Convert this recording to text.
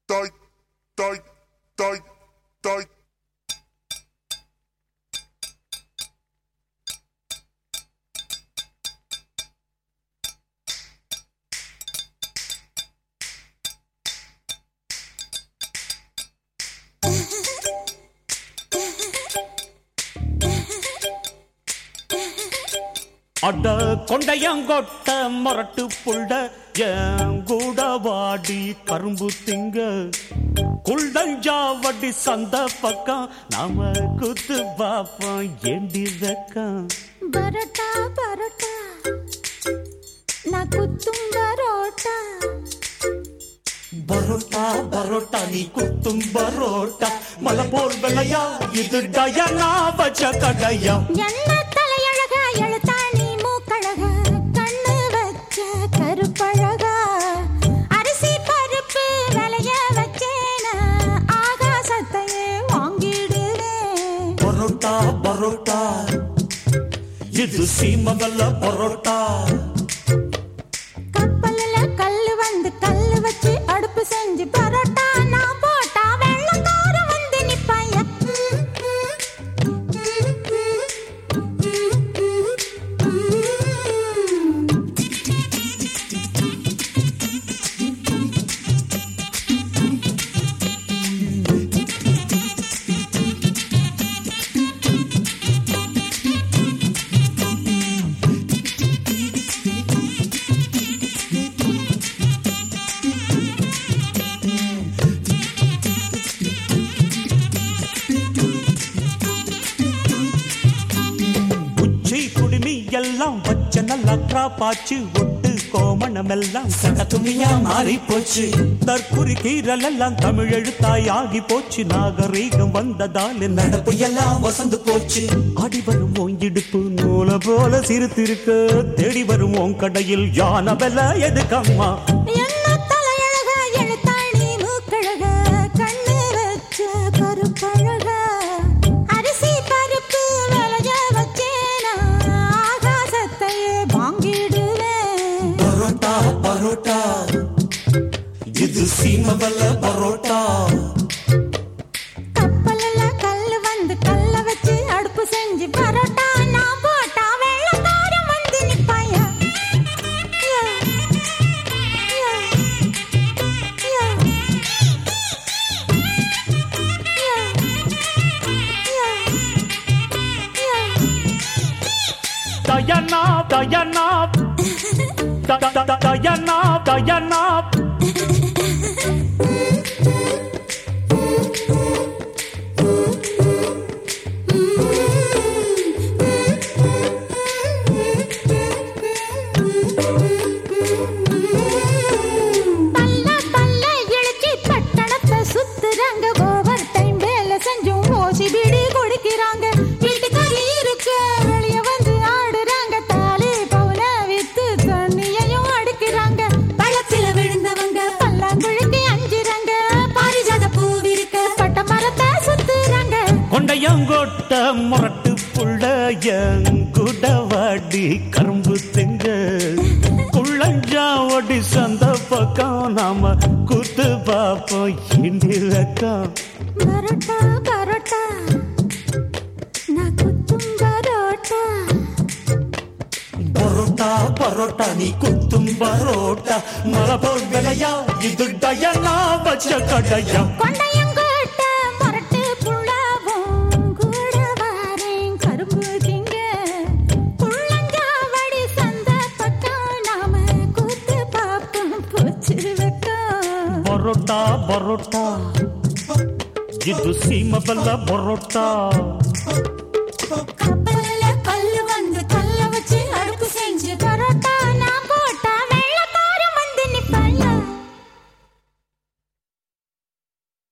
toy, toy, toy, toy. அட கொண்டையங்கொட்ட மொரட்டு புள்ள என் கூட வாடி கரும்பு திங்க குள்ளஞ்சாவடி சந்த பக்கம் நாம குத்து பாப்போம் ஏண்டி வெக்கம் பரோட்டா பரோட்டா நான் குத்தும் பரோட்டா பரோட்டா பரோட்டா நீ குத்தும் பரோட்டா மலை போல் வெள்ளையா இது டயனா வச்ச கடையா என்ன தலையழகா எழுத்தாணி மூக்கழகா கண்ணு வச்ச கருப்பழகா அரிசி பருப்பு விளைய வச்சேனா ஆகாசத்தையே வாங்கிடுவேன் பரோட்டா பரோட்டா இது சீமவல்ல பரோட்டா கப்பல்ல கல்லு வந்து கல்லு வச்சு அடுப்பு செஞ்சு பரோட்டா நான் போட்டா வெள்ளக்காரன் வந்து நிப்பாயா உச்சி குடுமி எல்லாம் வச்ச நல்லா பாச்சு ஒட்டு கோமணம் எல்லாம் சட துணியா மாறி போச்சு தற்குறி கீரல் எல்லாம் தமிழ் எழுத்தாய் ஆகி போச்சு நாகரீகம் வந்ததால் நடப்பு எல்லாம் வசந்து போச்சு அடி வரும் உன் இடுப்பு நூல போல சிரித்திருக்க தேடி வரும் உன் கடையில் யான வெல எதுக்கம்மா என்ன தலையழகா எழுத்தாணி மூக்கழகா கண்ணு வச்ச கருப்பழகா அரிசி பருப்பு விளைய வச்சேனா ஆகாசத்தையே வாங்கிடுவேன் பரோட்டா பரோட்டா இது சீமவல்ல பரோட்டா கப்பல்ல கல்லு வந்து கல்ல வச்சு அடுப்பு செஞ்சு பரோட்டா நான் போட்டா வெள்ளக்காரன் வந்து நிப்பாயா யா, யா, யா, யா, யா, யா. தயனா தயனா த- த- த- தயனா தயனா பல்ல பல்ல இழுச்சி பட்டணத்தை சுத்துறாங்க ஓவர் டைம் வேலை செஞ்சும் ஓசி பிடி குடிக்கிறாங்க வீட்டுக்காரி இருக்க வெளிய வந்து ஆடுறாங்க தாலி பவுல வித்து தண்ணியையும் அடிக்கிறாங்க பழத்தில விழுந்தவங்க பல்லாங்குழிக்கு அஞ்சுறாங்க பாரிஜாத பூவிருக்க பட்ட மரத்தை சுத்துறாங்க கொண்டையங்கோட்ட முரட்டு புள்ள எங்குட வாடி கரும்பு திங்க குள்ளஞ்சாவடி சந்த பக்கம் நாம குத்து பாப்போம் இண்டி வெக்கம் பரோட்டா பரோட்டா நான் குத்தும் பரோட்டா பரோட்டா பரோட்டா நீ குத்தும் பரோட்டா மலை போல் விலையா இது டயனா வச்ச கடையா கொண்டையங்கோட்ட மொரட்டு புள்ளாவும் கூட வாரேன் கரும்பு திங்க புள்ளஞ்சாவடி சந்த பக்கம் நாம கூத்து பாப்போம் போச்சு வெக்கம் பரோட்டா பரோட்டா இது சீமவல்ல பரோட்டா கப்பல்ல